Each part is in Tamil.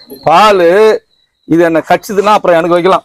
பால் இது என்ன கச்சுதுன்னா அப்புறம் எனக்கு வைக்கலாம்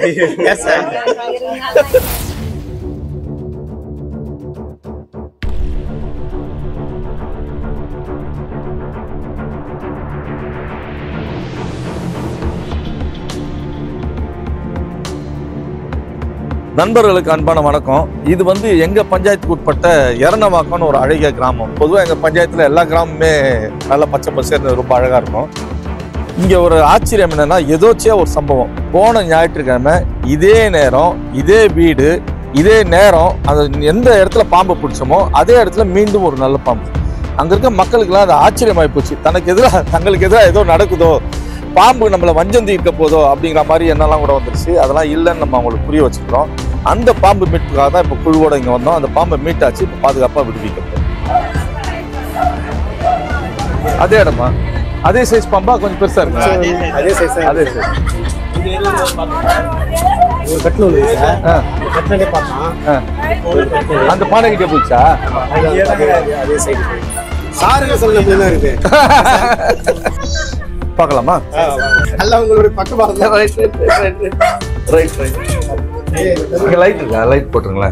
நண்பர்களுக்கு அன்பான வணக்கம் இது வந்து எங்க பஞ்சாயத்துக்கு உட்பட்ட எரணவாக்கம்னு ஒரு அழகிய கிராமம் பொதுவாக எங்க பஞ்சாயத்துல எல்லா கிராமமே நல்ல பச்சை பசேர்னு ரொம்ப அழகா இருக்கும் இங்க ஒரு ஆச்சரியம் என்னன்னா எதோச்சியா ஒரு சம்பவம் போன ஞாயிற்றுக்கிழமை இதே நேரம் இதே வீடு இதே நேரம் அது எந்த இடத்துல பாம்பை பிடிச்சோமோ அதே இடத்துல மீண்டும் ஒரு நல்ல பாம்பு அங்க இருக்க மக்களுக்கெல்லாம் அது ஆச்சரியமாயி போச்சு தனக்கு எதிராக தங்களுக்கு எதிராக ஏதோ நடக்குதோ பாம்பு நம்மளை வஞ்சந்தி இருக்க போதோ அப்படிங்கிற மாதிரி எண்ணெல்லாம் கூட வந்துருச்சு அதெல்லாம் இல்லைன்னு நம்ம அவங்களுக்கு புரிய வச்சுக்கிறோம் அந்த பாம்பு மீட்புக்காக தான் இப்போ குழுவோட இங்கே வந்தோம் அந்த பாம்பை மீட்டாச்சு இப்போ பாதுகாப்பாக விடுவிக்கப்படும் அதே இடமா அதே சைஸ் பாம்பா கொஞ்சம் பெருசா இருக்கு அதே சைஸ் அதே சைஸ் ஒரு கட்டில் ஒன்று சார் ஆ, கட்டிலே பார்த்தோம் ஆ. அந்த பானை கிட்டே போச்சா அதே சைடு சாருங்க சொல்ல தான் இருக்கு பார்க்கலாமா நல்லா உங்களுடைய பக்கமாக ரைட் ரைட் இங்க லைட் இருக்கா லைட் போட்டுருங்களேன்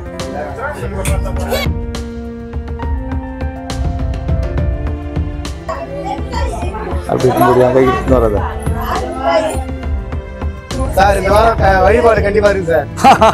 அப்படி இருக்கும்போது அங்கே இருந்து வராத சார் இந்த வாரம் அஹ், வழிபாடு கண்டிப்பா இருக்கு சார்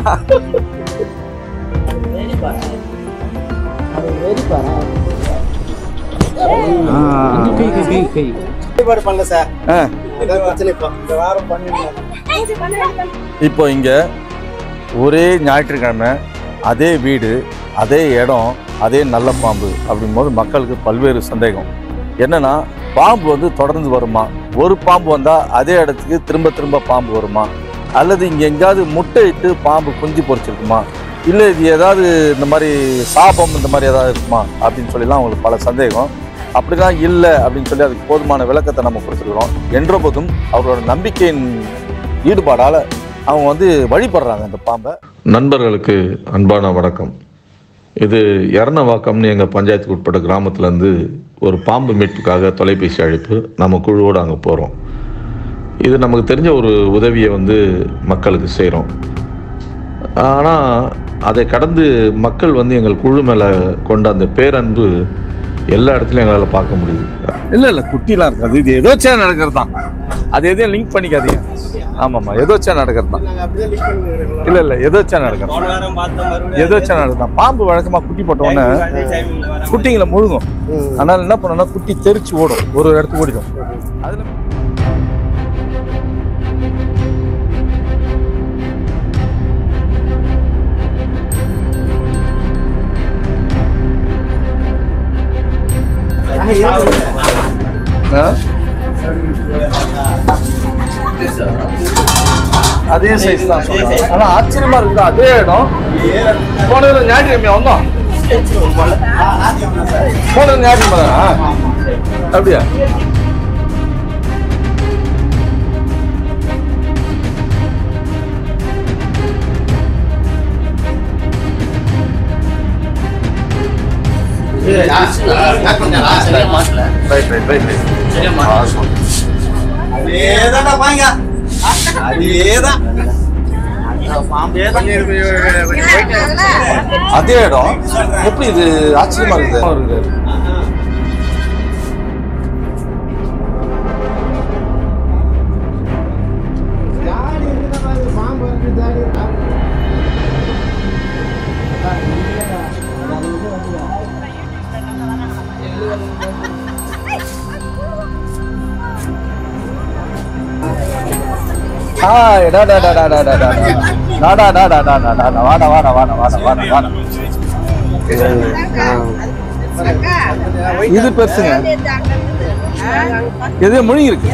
வழிபாடு பண்ணல சார் ஆ ஏதாவது பிரச்சனை இப்போ இந்த வாரம் பண்ணிருந்தோம் இப்போ இங்க ஒரே ஞாயிற்றுக்கிழமை அதே வீடு அதே இடம் அதே நல்ல பாம்பு அப்படிங்கும்போது மக்களுக்கு பல்வேறு சந்தேகம் என்னன்னா பாம்பு வந்து தொடர்ந்து வருமா ஒரு பாம்பு வந்தா அதே இடத்துக்கு திரும்ப திரும்ப பாம்பு வருமா அல்லது இங்க எங்கேயாவது முட்டையிட்டு பாம்பு குஞ்சு பொறிச்சிருக்குமா இல்லை இது ஏதாவது இந்த மாதிரி சாபம் இந்த மாதிரி ஏதாவது இருக்குமா அப்படின்னு சொல்லிலாம் அவங்களுக்கு பல சந்தேகம் அப்படிலாம் இல்லை அப்படின்னு சொல்லி அதுக்கு போதுமான விளக்கத்தை நம்ம கொடுத்துருக்குறோம் என்ற போதும் அவரோட நம்பிக்கையின் ஈடுபாடால அவங்க வந்து வழிபடுறாங்க அந்த பாம்பை நண்பர்களுக்கு அன்பான வணக்கம் இது எரணவாக்கம்னு எங்கள் பஞ்சாயத்துக்கு உட்பட்ட கிராமத்துலேருந்து ஒரு பாம்பு மீட்புக்காக தொலைபேசி அழைப்பு நம்ம குழுவோடு அங்கே போகிறோம் இது நமக்கு தெரிஞ்ச ஒரு உதவியை வந்து மக்களுக்கு செய்கிறோம் ஆனால் அதை கடந்து மக்கள் வந்து எங்கள் குழு மேலே கொண்ட அந்த பேரன்பு எல்லா இடத்துலையும் எங்களால் பார்க்க முடியுது இல்ல இல்ல குட்டிலாம் இருக்காது இது எதோச்சியா நடக்கிறது தான் அது எதையும் லிங்க் பண்ணிக்காதீங்க ஆமாமா எதோச்சியா நடக்கிறது தான் நாங்கள் அப்படியே லிஸ்ட் பண்ணி இல்ல இல்ல எதோச்சியா நடக்கிறது போன வாரம் பார்த்தோம் மறுபடியும் எதோச்சியா நடக்கிறது தான் பாம்பு வழக்கமா குட்டி போட்ட உடனே அதே timing ல வர குட்டிங்களை முழுங்கும் ம். அதனால என்ன பண்ணணும்னா குட்டி தெரிச்சு ஓடும் ஒரு ஒரு இடத்துக்கு ஓடிடும் அதுல ஆ? அதே சைஸ் தான் சொல்றேன். ஆனா ஆச்சரியமா இருக்குது அதே இடம் போனதுல ஞாயிற்றுக்கிழமை வந்தோம் போனது ஞாயிற்றுக்கிழமை தானா? அப்படியா ரைட் ரைட் ரைட் அதேதான்டா பாங்க அதேதான் அதே இடம் எப்படி இது ஆச்சரியமா இருக்குது இருக்குது. ஹாய் டா டா டா டா டா டா டா டா டா டா டா டா டா டா வாடா வாடா வாடா வாடா வாடா வாடா இது பெருசுங்க எது மொழி இருக்கு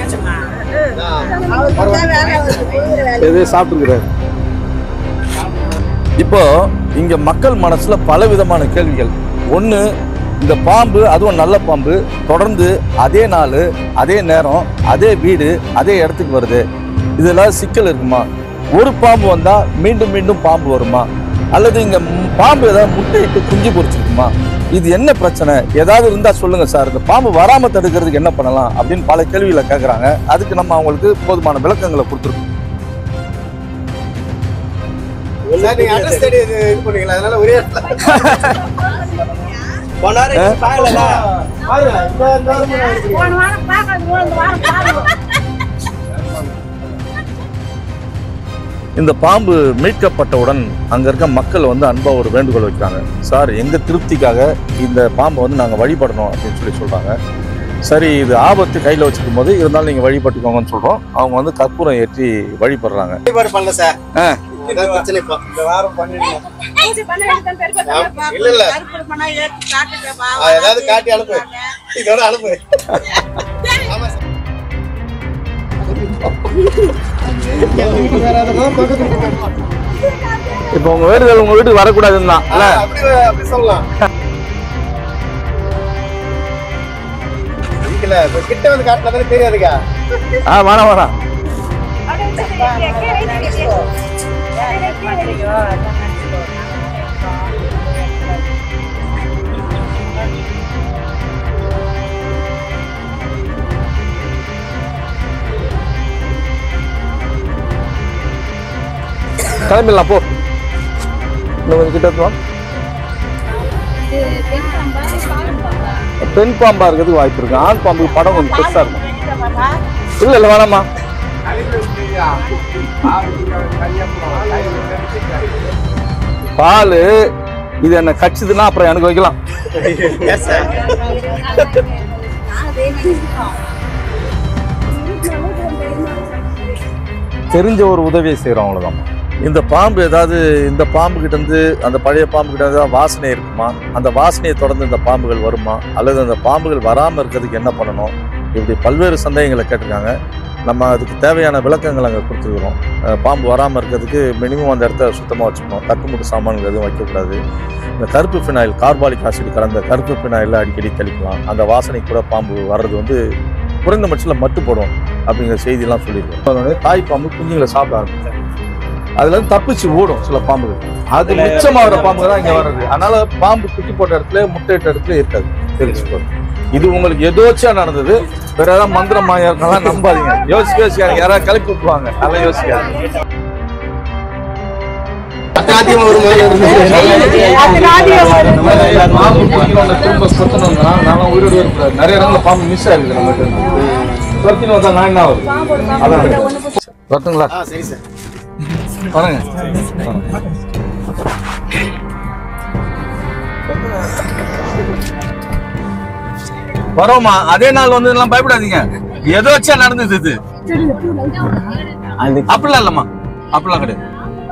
எது சாப்பிட்டுருக்குறாரு இப்போ இங்க மக்கள் மனசுல பல விதமான கேள்விகள் ஒண்ணு இந்த பாம்பு அதுவும் நல்ல பாம்பு தொடர்ந்து அதே நாள் அதே நேரம் அதே வீடு அதே இடத்துக்கு வருது இதுல சிக்கல் இருக்குமா ஒரு பாம்பு வந்தா மீண்டும் மீண்டும் பாம்பு வருமா அல்லது இங்க ம்- பாம்பு ஏதாவது முட்டையிட்டு குஞ்சு பொரிச்சிருக்குமா இது என்ன பிரச்சனை ஏதாவது இருந்தா சொல்லுங்க சார் இந்த பாம்பு வராம தடுக்கிறதுக்கு என்ன பண்ணலாம் அப்படின்னு பல கேள்விகளை கேட்கறாங்க அதுக்கு நம்ம அவங்களுக்கு போதுமான விளக்கங்களை கொடுத்துருக்கோம் சார் நீங்க அட்ரஸ் தேடி இது இது பண்ணீங்களா அதனால ஒரே இடத்துல போன வாரம் எங்க பார்க்கலல பாருங்க இந்த இந்த வாரம் தான் இருக்கு. போன வாரம் பார்க்கறது இந்த வாரம் பாருங்க இந்த பாம்பு மீட்கப்பட்டவுடன் அங்க இருக்க மக்கள் வந்து அன்பா ஒரு வேண்டுகோள் வைக்கிறாங்க சார் எங்க திருப்திக்காக இந்த பாம்பை வந்து நாங்க வழிபடணும் அப்படின்னு சொல்லி சொல்றாங்க சரி இது ஆபத்து கையில வச்சுக்கும் போது இருந்தாலும் நீங்க வழிபட்டுக்கோங்கன்னு சொல்றோம் அவங்க வந்து கற்பூரம் ஏற்றி வழிபடுறாங்க வழிபாடு பண்ணல சார் இதான் பிரச்சனை இப்போ இந்த வாரம் பண்ணிடுங்க பூஜை பண்ண வேண்டியது பெருப்பா இல்ல இல்ல கருப்பு பண்ணா ஏத்தி காட்டுட்டேப்பா ஆ, ஏதாவது காட்டி அனுப்பு இதோட அனுப்பு ஆமா சார் வேற எதனா பக்கத்துல இருக்கு. இப்போ உங்க வேண்டுதல் உங்க வீட்டுக்கு வரக்கூடாதுன்னு தான் ஆ, அப்படி அப்படி சொல்லலாம் இல்ல இப்ப கிட்ட வந்து காட்டினா தானே தெரியாதுக்கா ஆ வேணாம் வேணாம் கிளம்பிடலாம் போ இன்னும் கொஞ்சம் கிட்ட எடுத்து வா. பெண் பாம்பா இருக்கிறதுக்கு வாய்ப்பு இருக்கு ஆண் பாம்புக்கு படம் கொஞ்சம் பெருசா இருக்கும் இல்ல இல்ல வேணாமா பால் இது என்ன கச்சுதுன்னா அப்புறம் எனக்கு வைக்கலாம் எஸ் சார் தெரிஞ்ச ஒரு உதவியை செய்கிறோம் அவ்வளோதான் இந்த பாம்பு ஏதாவது இந்த பாம்பு கிட்ட இருந்து அந்த பழைய பாம்பு கிட்ட ஏதாவது வாசனை இருக்குமா அந்த வாசனையை தொடர்ந்து இந்த பாம்புகள் வருமா அல்லது அந்த பாம்புகள் வராமல் இருக்கிறதுக்கு என்ன பண்ணணும் இப்படி பல்வேறு சந்தேகங்களை கேட்டிருக்காங்க நம்ம அதுக்கு தேவையான விளக்கங்கள் அங்கே கொடுத்துருக்குறோம் அஹ் பாம்பு வராமல் இருக்கிறதுக்கு மினிமம் அந்த இடத்த சுத்தமாக வச்சுக்கணும் தட்டுமுட்டு சாமான்கள் எதுவும் வைக்கக்கூடாது இந்த கருப்பு ஃபினாயில் கார்பாலிக் ஆசிட் கலந்த கருப்பு ஃபினாயில் அடிக்கடி தெளிக்கலாம் அந்த வாசனை கூட பாம்பு வர்றது வந்து குறைந்தபட்சத்தில் மட்டுப்படும் அப்படிங்கிற செய்தியெல்லாம் சொல்லியிருக்கோம் அதனுடைய தாய் பாம்பு குஞ்சுங்களை சாப்பிட ஆரம்பிக்கும் அதுல இருந்து தப்பிச்சு ஓடும் சில பாம்புகள் அது மிச்சமாகிற பாம்பு தான் இங்க வர்றது அதனால பாம்பு குட்டி போட்ட இடத்துல முட்டையிட்ட இடத்துல இருக்காது தெரிஞ்சுக்கோ இது உங்களுக்கு எதோச்சியா நடந்தது வேற ஏதாவது மந்திரம் மாயெல்லாம் நம்பாதீங்க யோசிக்க யோசிக்காதீங்க யாராவது கிளப்பி விட்டுருவாங்க அதெல்லாம் யோசிக்காதீங்க அதிகமா ஒரு மாதிரி இந்த மாதிரி பாம்பு குட்டிகளை திரும்ப சுத்தணும்னா நானும் உயிரோடு இருக்கிறேன் நிறைய இடத்துல பாம்பு மிஸ் ஆயிருக்கு நம்ம துரத்தின்னு வந்தா நான் என்ன ஆகுது அதான் வரட்டுங்களா ஆ சரி சார் வரேங்க வரோமா அதே நாள் வந்து எல்லாம் பயப்படாதீங்க ஏதோ வச்சா நடந்தது இது அப்படிலாம் இல்லம்மா அப்படிலாம் கிடையாது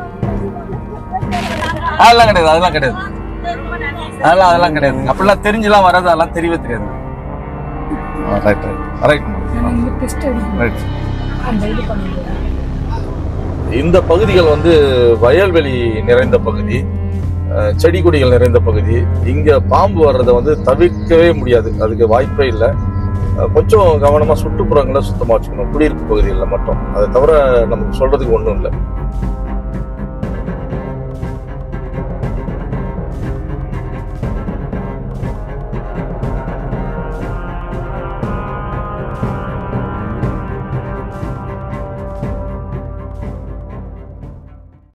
அதெல்லாம் கிடையாது அதெல்லாம் கிடையாது அதெல்லாம் அதெல்லாம் கிடையாது அப்படிலாம் தெரிஞ்சுலாம் வராது அதெல்லாம் தெரியவே தெரியாது ரைட் ரைட் ரைட் ரைட் இந்த பகுதிகள் வந்து வயல்வெளி நிறைந்த பகுதி அஹ், செடி கொடிகள் நிறைந்த பகுதி இங்க பாம்பு வர்றதை வந்து தவிர்க்கவே முடியாது அதுக்கு வாய்ப்பே இல்லை அஹ், கொஞ்சம் கவனமா சுற்றுப்புறங்களை சுத்தமா வச்சுக்கணும் குடியிருப்பு பகுதிகளில் மட்டும் அதை தவிர நமக்கு சொல்றதுக்கு ஒன்றும் இல்லை